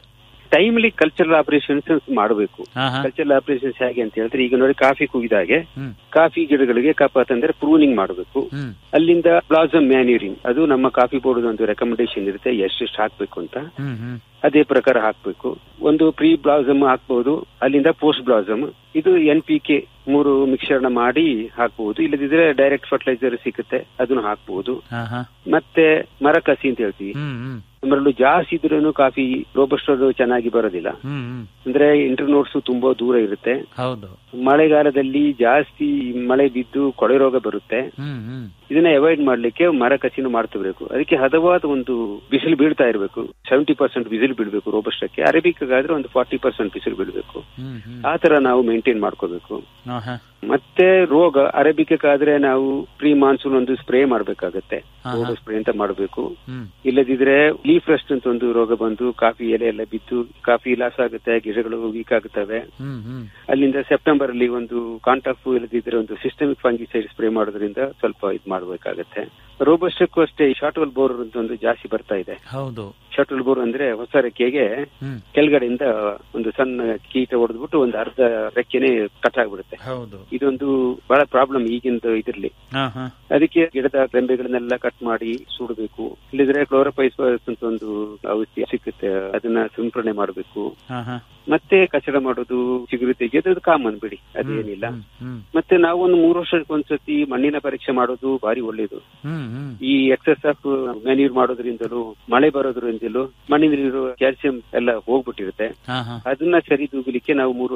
ಟೈಮ್ಲಿ ಕಲ್ಚರಲ್ ಆಪರೇಷನ್ಸ್ ಮಾಡಬೇಕು ಹಾ ಹಾ ಕಲ್ಚರಲ್ ಆಪರೇಷನ್ಸ್ ಹೇಗೆ ಅಂತ ಹೇಳಿದ್ರೆ ಈಗ ನೋಡಿ ಕಾಫಿ ಕುಯ್ದಾಗೆ ಹ್ಮ್ ಕಾಫಿ ಗಿಡಗಳಿಗೆ ಕಪಾತ್ ಅಂದ್ರೆ ಪ್ರೂನಿಂಗ್ ಮಾಡಬೇಕು ಹ್ಮ್ ಅಲ್ಲಿಂದ ಬ್ಲಾಸಮ್ ಮ್ಯಾನ್ಯೂರಿಂಗ್ ಅದು ನಮ್ಮ ಕಾಫಿ ಬೋರ್ಡ್ ಒಂದು ರೆಕಮೆಂಡೇಶನ್ ಇರುತ್ತೆ ಎಷ್ಟೆಷ್ಟು ಹಾಕ್ಬೇಕು ಅಂತ ಹ್ಮ್ ಹ್ಮ್ ಅದೇ ಪ್ರಕಾರ ಹಾಕ್ಬೇಕು ಒಂದು ಪ್ರೀ ಬ್ಲಾಸಮ್ ಹಾಕ್ಬಹುದು ಅಲ್ಲಿಂದ ಪೋಸ್ಟ್ ಬ್ಲಾಸಮ್ ಇದು ಎನ್ ಪಿ ಕೆ ಮೂರು ಮಿಶ್ರಣ ಮಾಡಿ ಹಾಕ್ಬಹುದು ಇಲ್ಲದಿದ್ರೆ ಡೈರೆಕ್ಟ್ ಫರ್ಟಿಲೈಸರ್ ಸಿಗುತ್ತೆ ಅದನ್ನು ಹಾಕ್ಬಹುದು ಹಾ ಹಾ ಮತ್ತೆ ಮರಕಸಿ ಅಂತ ಹೇಳ್ತೀವಿ ಹ್ಮ್ ಹ್ಮ್ ನಮ್ಮಲ್ಲೂ ಜಾಸ್ತಿ ಇದ್ರೂ ಕಾಫಿ ರೋಬಸ್ಟ್ ಚೆನ್ನಾಗಿ ಬರೋದಿಲ್ಲ ಹ್ಮ್ ಹ್ಮ್ ಅಂದ್ರೆ ಇಂಟರ್ನೋಟ್ಸ್ ತುಂಬಾ ದೂರ ಇರುತ್ತೆ ಹೌದು ಮಳೆಗಾಲದಲ್ಲಿ ಜಾಸ್ತಿ ಮಳೆ ಬಿದ್ದು ಕೊಳೆ ರೋಗ ಬರುತ್ತೆ ಹ್ಮ್ ಹ್ಮ್ ಇದನ್ನ ಅವಾಯ್ಡ್ ಮಾಡ್ಲಿಕ್ಕೆ ಮರ ಕಸಿನು ಮಾಡ್ತಿರ್ಬೇಕು ಅದಕ್ಕೆ ಹದವಾದ ಒಂದು ಬಿಸಿಲು ಬೀಳ್ತಾ ಇರಬೇಕು ಸೆವೆಂಟಿ ಪರ್ಸೆಂಟ್ ಬಿಸಿಲು ಬೀಳ್ಬೇಕು ರೋಬಸ್ಟಕ್ಕೆ ಅರೇಬಿಕ್ ಆದ್ರೆ ಒಂದು ಫಾರ್ಟಿ ಪರ್ಸೆಂಟ್ ಬಿಸಿಲು ಬೀಳ್ಬೇಕು ಹ್ಮ್ ಹ್ಮ್ ಆ ತರ ನಾವು ಮೇಂಟೈನ್ ಮಾಡ್ಕೋಬೇಕು ಹಾ ಹಾ ಮತ್ತೆ ರೋಗ ಅರೇಬಿಕಾದ್ರೆ ನಾವು ಪ್ರೀ ಮಾನ್ಸೂನ್ ಒಂದು ಸ್ಪ್ರೇ ಮಾಡ್ಬೇಕಾಗತ್ತೆ ಹಾ, ರೋಗ ಸ್ಪ್ರೇ ಅಂತ ಮಾಡಬೇಕು ಹ್ಮ್ ಇಲ್ಲದಿದ್ರೆ ಲೀಫ್ ರಸ್ಟ್ ಅಂತ ಒಂದು ರೋಗ ಬಂದು ಕಾಫಿ ಎಲೆ ಎಲ್ಲ ಬಿದ್ದು ಕಾಫಿ ಲಾಸ್ ಆಗುತ್ತೆ ಗಿಡಗಳು ವೀಕ್ ಆಗುತ್ತವೆ ಹ್ಮ್ ಹ್ಮ್ ಅಲ್ಲಿಂದ ಸೆಪ್ಟೆಂಬರ್ ಅಲ್ಲಿ ಒಂದು ಕಾಂಟಾಫ್ ಇಲ್ಲದಿದ್ರೆ ಒಂದು ಸಿಸ್ಟಮಿಕ್ ಫಂಗಿಸೈಡ್ ಸ್ಪ್ರೇ ಮಾಡೋದ್ರಿಂದ ಸ್ವಲ್ಪ ಇದು ಮಾಡಬೇಕಾಗತ್ತೆ ರೋಬಸ್ಟಕ್ಕೂ ಅಷ್ಟೇ ಶಾರ್ಟ್ವೆಲ್ ಬೋರ್ ಅಂತ ಒಂದು ಜಾಸ್ತಿ ಬರ್ತಾ ಇದೆ ಹೌದು ಶಾರ್ಟ್ವೆಲ್ ಬೋರ್ ಅಂದ್ರೆ ಹೊಸ ರೆಕ್ಕೆಗೆ ಹ್ಮ್ ಕೆಳಗಡೆಯಿಂದ ಒಂದು ಸಣ್ಣ ಕೀಟ ಹೊಡೆದ್ಬಿಟ್ಟು ಒಂದು ಅರ್ಧ ರೆಕ್ಕೆನೆ ಕಟ್ ಆಗ್ಬಿಡುತ್ತೆ ಹೌದು ಇದೊಂದು ಬಹಳ ಪ್ರಾಬ್ಲಮ್ ಈಗಿಂದ ಇದ್ರಲ್ಲಿ ಹಾ ಹಾ ಅದಕ್ಕೆ ಗಿಡದ ರೆಂಬೆಗಳನ್ನೆಲ್ಲ ಕಟ್ ಮಾಡಿ ಸುಡಬೇಕು ಇಲ್ಲದ್ರೆ ಕ್ಲೋರೋಪೈಸ್ ಅಂತ ಒಂದು ಔಷಧಿ ಸಿಗುತ್ತೆ ಅದನ್ನ ಸಿಂಪಡಣೆ ಮಾಡಬೇಕು ಹಾ ಹಾ ಮತ್ತೆ ಕಚಡ ಮಾಡೋದು ಚಿಗುರು ತೆಗೆಯೋದು ಅದು ಕಾಮನ್ ಬಿಡಿ ಅದೇನಿಲ್ಲ ಹ್ಮ್ ಹ್ಮ್ ಮತ್ತೆ ನಾವು ಒಂದು ಮೂರು ವರ್ಷಕ್ಕೆ ಒಂದ್ಸತಿ ಮಣ್ಣಿನ ಪರೀಕ್ಷೆ ಮಾಡೋದು ಬಾರಿ ಒಳ್ಳೇದು ಹ್ಮ್ ಹ್ಮ್ ಈ ಎಕ್ಸಸ್ ಆಫ್ ಮ್ಯಾನ್ಯೂರ್ ಮಾಡೋದ್ರಿಂದಲೂ ಮಳೆ ಬರೋದ್ರಿಂದಲೂ ಮಣ್ಣಿನಲ್ಲಿರೋ ಕ್ಯಾಲ್ಸಿಯಂ ಎಲ್ಲ ಹೋಗ್ಬಿಟ್ಟಿರುತ್ತೆ ಹಾ ಹಾ ಅದನ್ನ ಸರಿದೂಗಲಿಕ್ಕೆ ನಾವು ಮೂರು